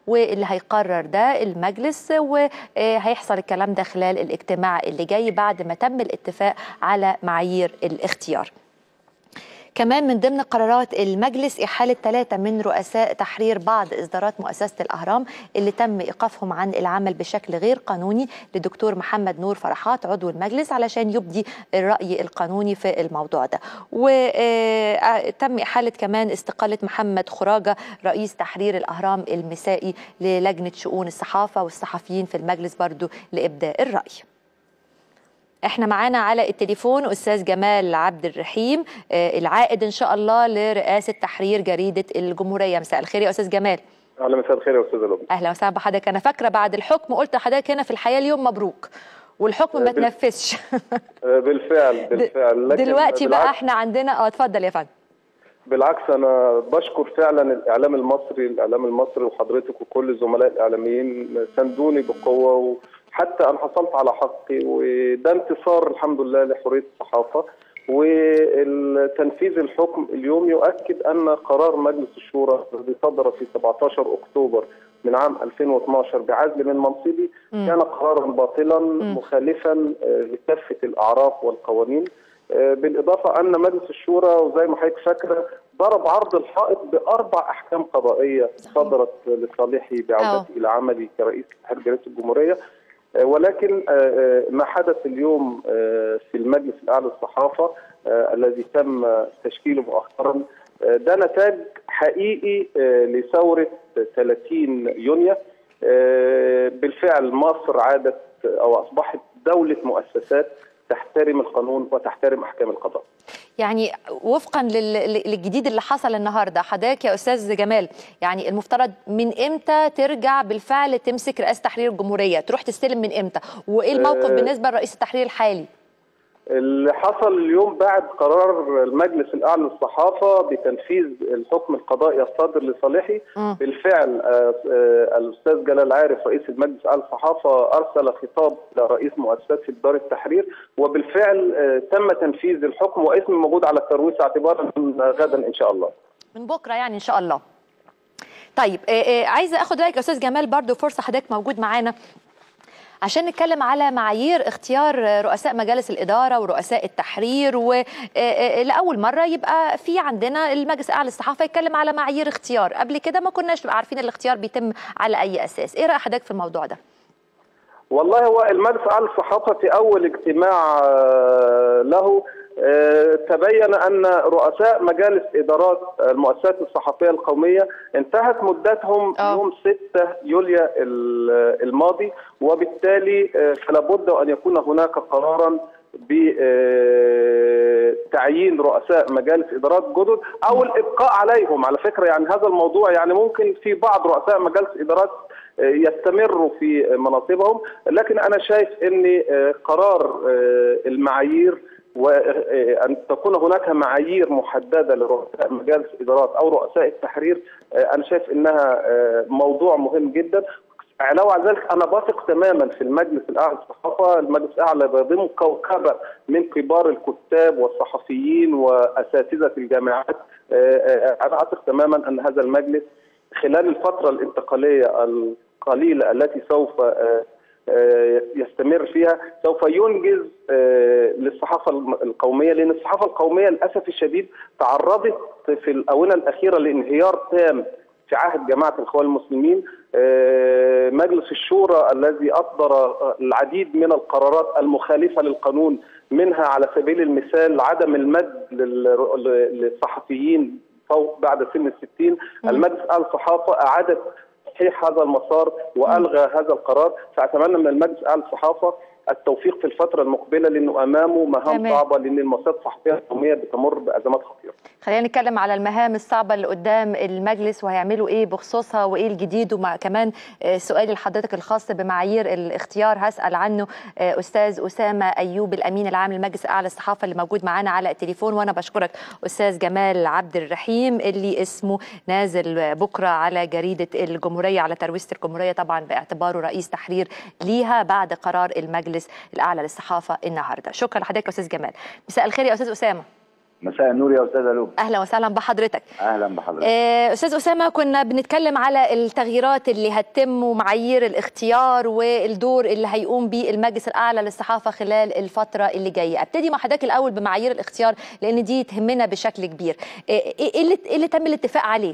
واللي هيقرر ده المجلس وهيحصل الكلام ده خلال الاجتماع اللي جاي بعد ما تم الاتفاق على معايير الاختيار كمان من ضمن قرارات المجلس إحالة ثلاثة من رؤساء تحرير بعض إصدارات مؤسسة الأهرام اللي تم إيقافهم عن العمل بشكل غير قانوني لدكتور محمد نور فرحات عضو المجلس علشان يبدي الرأي القانوني في الموضوع ده وتم إحالة كمان استقالة محمد خراجة رئيس تحرير الأهرام المسائي للجنة شؤون الصحافة والصحفيين في المجلس برضو لإبداء الرأي احنا معانا على التليفون استاذ جمال عبد الرحيم آه العائد ان شاء الله لرئاسه تحرير جريده الجمهوريه مساء الخير يا استاذ جمال اهلا مساء الخير يا استاذ لبنى اهلا وسهلا بحضرتك انا فاكره بعد الحكم قلت لحضرتك هنا في الحياه اليوم مبروك والحكم ما تنفذش بالفعل بالفعل لكن دلوقتي بقى احنا عندنا اه اتفضل يا فندم بالعكس انا بشكر فعلا الاعلام المصري الاعلام المصري وحضرتك وكل الزملاء الاعلاميين ساندوني بقوه و... حتى انا حصلت على حقي وده انتصار الحمد لله لحريه الصحافه وتنفيذ الحكم اليوم يؤكد ان قرار مجلس الشورى الذي صدر في 17 اكتوبر من عام 2012 بعزل من منصبي كان قرارا باطلا مخالفا لكافه الاعراف والقوانين بالاضافه ان مجلس الشورى وزي ما حضرتك فاكره ضرب عرض الحائط باربع احكام قضائيه صدرت لصالحي بعودتي الى عملي كرئيس تحرير جريده الجمهوريه ولكن ما حدث اليوم في المجلس الاعلى للصحافه الذي تم تشكيله مؤخرا ده نتاج حقيقي لثوره 30 يونيو بالفعل مصر عادت او اصبحت دوله مؤسسات تحترم القانون وتحترم احكام القضاء. يعني وفقا للجديد اللي حصل النهارده حضرتك يا استاذ جمال يعني المفترض من امتى ترجع بالفعل تمسك رئاسه تحرير الجمهوريه تروح تستلم من امتى وايه الموقف أه بالنسبه لرئيس التحرير الحالي اللي حصل اليوم بعد قرار المجلس الاعلى للصحافه بتنفيذ الحكم القضائي الصادر لصالحي بالفعل الاستاذ جلال عارف رئيس المجلس الاعلى للصحافه ارسل خطاب لرئيس مؤسسه دار التحرير وبالفعل تم تنفيذ الحكم واسمي موجود على الترويس اعتبارا من غدا ان شاء الله. من بكره يعني ان شاء الله. طيب عايزه اخد رايك يا استاذ جمال برضو فرصه حضرتك موجود معانا عشان نتكلم على معايير اختيار رؤساء مجالس الإدارة ورؤساء التحرير ولأول مرة يبقى في عندنا المجلس الأعلى للصحافة يتكلم على معايير اختيار قبل كده ما كناش عارفين الاختيار بيتم على أي أساس إيه رأي حضرتك في الموضوع ده؟ والله هو المجلس الاعلى للصحافه في اول اجتماع له تبين ان رؤساء مجالس ادارات المؤسسات الصحفيه القوميه انتهت مدتهم أوه. يوم 6 يوليو الماضي وبالتالي فلا بد ان يكون هناك قرارا بتعيين رؤساء مجالس ادارات جدد او الابقاء عليهم على فكره يعني هذا الموضوع يعني ممكن في بعض رؤساء مجالس ادارات يستمروا في مناصبهم لكن انا شايف ان قرار المعايير وان تكون هناك معايير محدده لرؤساء مجالس ادارات او رؤساء التحرير انا شايف انها موضوع مهم جدا علاوه على ذلك انا بثق تماما في المجلس الاعلى للصحافه، المجلس الاعلى بيضم كوكبه من كبار الكتاب والصحفيين واساتذه الجامعات، انا اثق تماما ان هذا المجلس خلال الفتره الانتقاليه القليله التي سوف يستمر فيها سوف ينجز للصحافه القوميه لان الصحافه القوميه للاسف الشديد تعرضت في الاونه الاخيره لانهيار تام في عهد جماعه الاخوان المسلمين مجلس الشورى الذي اصدر العديد من القرارات المخالفه للقانون منها على سبيل المثال عدم المد للصحفيين فوق بعد سن الستين المجلس الصحافه اعادت تصحيح هذا المسار والغى هذا القرار فاتمنى من المجلس الاعلى للصحافه التوفيق في الفتره المقبله لانه امامه مهام تمام. صعبه لان المؤسسات الصحفيه القوميه بتمر بازمات خطيره. خلينا نتكلم على المهام الصعبه اللي قدام المجلس وهيعملوا ايه بخصوصها وايه الجديد ومع كمان سؤالي لحضرتك الخاص بمعايير الاختيار هسال عنه استاذ اسامه ايوب الامين العام للمجلس الاعلى للصحافه اللي موجود معانا على التليفون وانا بشكرك استاذ جمال عبد الرحيم اللي اسمه نازل بكره على جريده الجمهوريه على ترويسه الجمهوريه طبعا باعتباره رئيس تحرير ليها بعد قرار المجلس الاعلى للصحافه النهارده شكرا لحضرتك يا استاذ جمال مساء الخير يا استاذ اسامه مساء النور يا استاذه لوب اهلا وسهلا بحضرتك اهلا بحضرتك آه، استاذ اسامه كنا بنتكلم على التغييرات اللي هتتم ومعايير الاختيار والدور اللي هيقوم به المجلس الاعلى للصحافه خلال الفتره اللي جايه ابتدي مع حضرتك الاول بمعايير الاختيار لان دي تهمنا بشكل كبير آه، ايه اللي ايه اللي تم الاتفاق عليه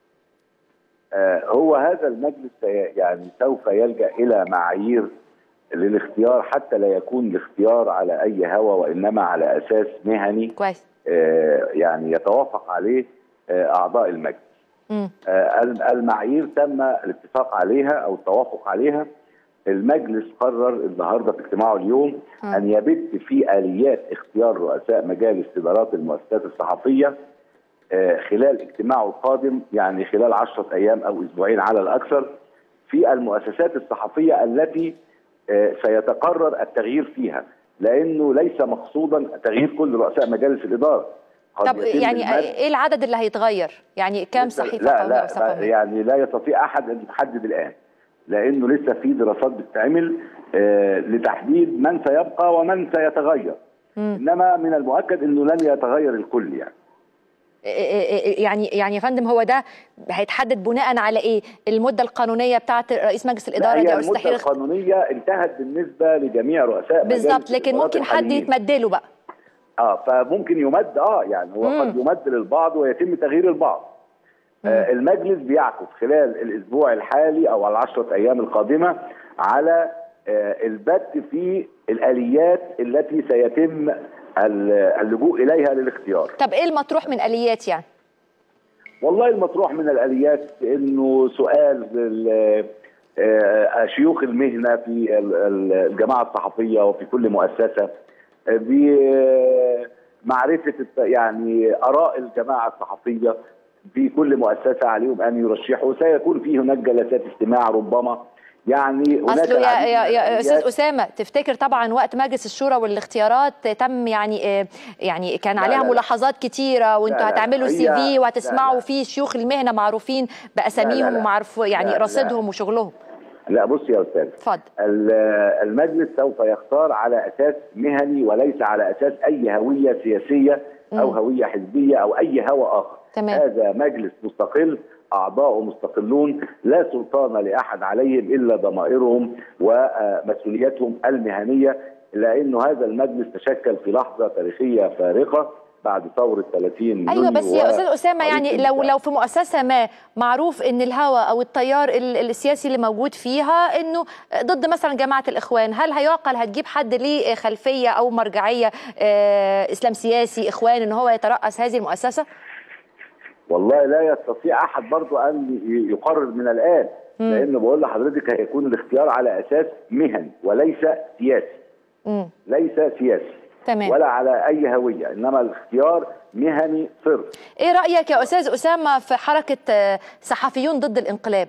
آه هو هذا المجلس يعني سوف يلجا الى معايير للاختيار حتى لا يكون الاختيار على اي هوى وانما على اساس مهني كويس آه يعني يتوافق عليه آه اعضاء المجلس مم. آه المعايير تم الاتفاق عليها او التوافق عليها المجلس قرر النهارده في اجتماعه اليوم مم. ان يبت في اليات اختيار رؤساء مجالس ادارات المؤسسات الصحفيه آه، خلال اجتماعه القادم يعني خلال عشرة أيام أو أسبوعين على الأكثر في المؤسسات الصحفية التي آه، سيتقرر التغيير فيها لأنه ليس مقصودا تغيير كل رؤساء مجالس الإدارة قد طب يتم يعني المد- ايه العدد اللي هيتغير يعني كام صحيفه لا قوميه لا وصحفيه يعني لا يستطيع أحد أن يحدد الآن لأنه لسه في دراسات بتتعمل آه، لتحديد من سيبقى ومن سيتغير مم. إنما من المؤكد أنه لن يتغير الكل يعني يعني يعني يا فندم هو ده هيتحدد بناء على ايه؟ المده القانونيه بتاعه رئيس مجلس لا، الاداره هي دي او المدة يستحيل اخت- القانونية انتهت بالنسبة لجميع رؤساء مجالس بالظبط لكن الإدارات ممكن حد الحاليين. يتمدله بقى اه فممكن يمد اه يعني هو مم. قد يمد للبعض ويتم تغيير البعض آه المجلس بيعكف خلال الاسبوع الحالي او العشرة ايام القادمة على آه البت في الاليات التي سيتم ال- اللجوء اليها للاختيار طب ايه المطروح من اليات يعني؟ والله المطروح من الاليات انه سؤال ال- آه، شيوخ المهنه في ال- ال- الجماعه الصحفيه وفي كل مؤسسه آه، بمعرفه الت- يعني اراء الجماعه الصحفيه في كل مؤسسه عليهم ان يرشحوا سيكون في هناك جلسات استماع ربما يعني هناك اصله يا العديد يا, من يا الآليات. استاذ اسامه تفتكر طبعا وقت مجلس الشورى والاختيارات تم يعني آه، يعني كان لا، عليها لا، لا. ملاحظات كتيره وانتوا لا، لا، هتعملوا هي- سي في لا، وهتسمعوا لا. فيه شيوخ المهنه معروفين لا، باساميهم لا. ومعروف يعني لا، لا. رصيدهم وشغلهم لا بص يا استاذ اتفضل ال- المجلس سوف يختار على اساس مهني وليس على اساس اي هويه سياسيه او مم. هويه حزبيه او اي هوى اخر تمام. هذا مجلس مستقل اعضاؤه مستقلون لا سلطان لاحد عليهم الا ضمائرهم ومسؤوليتهم المهنيه لانه هذا المجلس تشكل في لحظه تاريخيه فارقه بعد ثوره 30 ايوه يونيو بس يا استاذ اسامه وقضية يعني لو الانتخاب. لو في مؤسسه ما معروف ان الهوى او التيار ال- السياسي اللي موجود فيها انه ضد مثلا جماعه الاخوان هل هيعقل هتجيب حد ليه خلفيه او مرجعيه آه، اسلام سياسي اخوان ان هو يترأس هذه المؤسسه والله لا يستطيع احد برضو ان ي- يقرر من الان مم. لانه بقول لحضرتك هيكون الاختيار على اساس مهني وليس سياسي امم ليس سياسي تمام ولا على اي هويه انما الاختيار مهني صرف ايه رايك يا استاذ اسامه في حركه آه، صحفيون ضد الانقلاب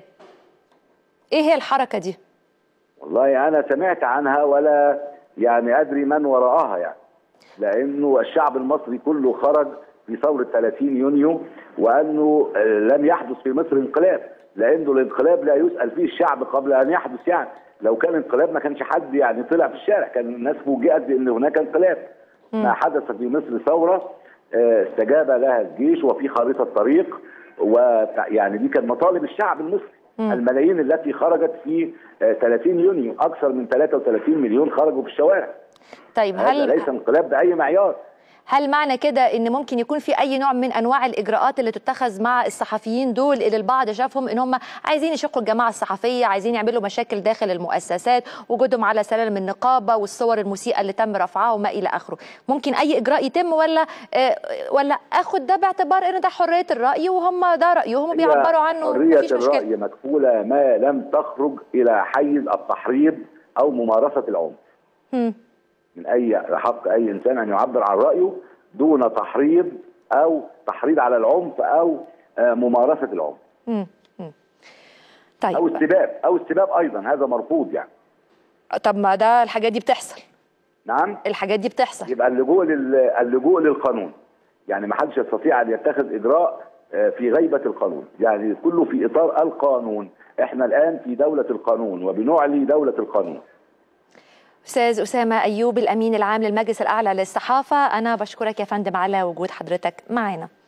ايه هي الحركه دي والله انا سمعت عنها ولا يعني ادري من وراءها يعني لانه الشعب المصري كله خرج في ثوره 30 يونيو وانه آه، لم يحدث في مصر انقلاب لانه الانقلاب لا يسال فيه الشعب قبل ان يحدث يعني لو كان انقلاب ما كانش حد يعني طلع في الشارع كان الناس فوجئت بان هناك انقلاب ما حدث في مصر ثوره آه، استجاب لها الجيش وفي خريطه طريق ويعني دي كانت مطالب الشعب المصري الملايين التي خرجت في آه، 30 يونيو اكثر من 33 مليون خرجوا في الشوارع طيب هذا هل ليس انقلاب باي معيار هل معنى كده ان ممكن يكون في اي نوع من انواع الاجراءات اللي تتخذ مع الصحفيين دول اللي البعض شافهم ان هم عايزين يشقوا الجماعه الصحفيه عايزين يعملوا مشاكل داخل المؤسسات وجودهم على سلالم النقابه والصور المسيئه اللي تم رفعها وما الى اخره ممكن اي اجراء يتم ولا آه، ولا اخد ده باعتبار ان ده حريه الراي وهم ده رايهم وبيعبروا عنه حريه مفيش مشكله الراي مكفوله ما لم تخرج الى حيز التحريض او ممارسه العنف مم. من اي حق اي انسان ان يعبر عن رايه دون تحريض او تحريض على العنف او آه، ممارسه العنف مم. مم. او طيب استباب او استباب ايضا هذا مرفوض يعني طب ما ده الحاجات دي بتحصل نعم الحاجات دي بتحصل يبقى اللجوء لل... اللجوء للقانون يعني ما حدش يستطيع ان يتخذ اجراء آه، في غيبه القانون يعني كله في اطار القانون احنا الان في دوله القانون وبنعلي دوله القانون استاذ اسامه ايوب الامين العام للمجلس الاعلى للصحافه انا بشكرك يا فندم على وجود حضرتك معنا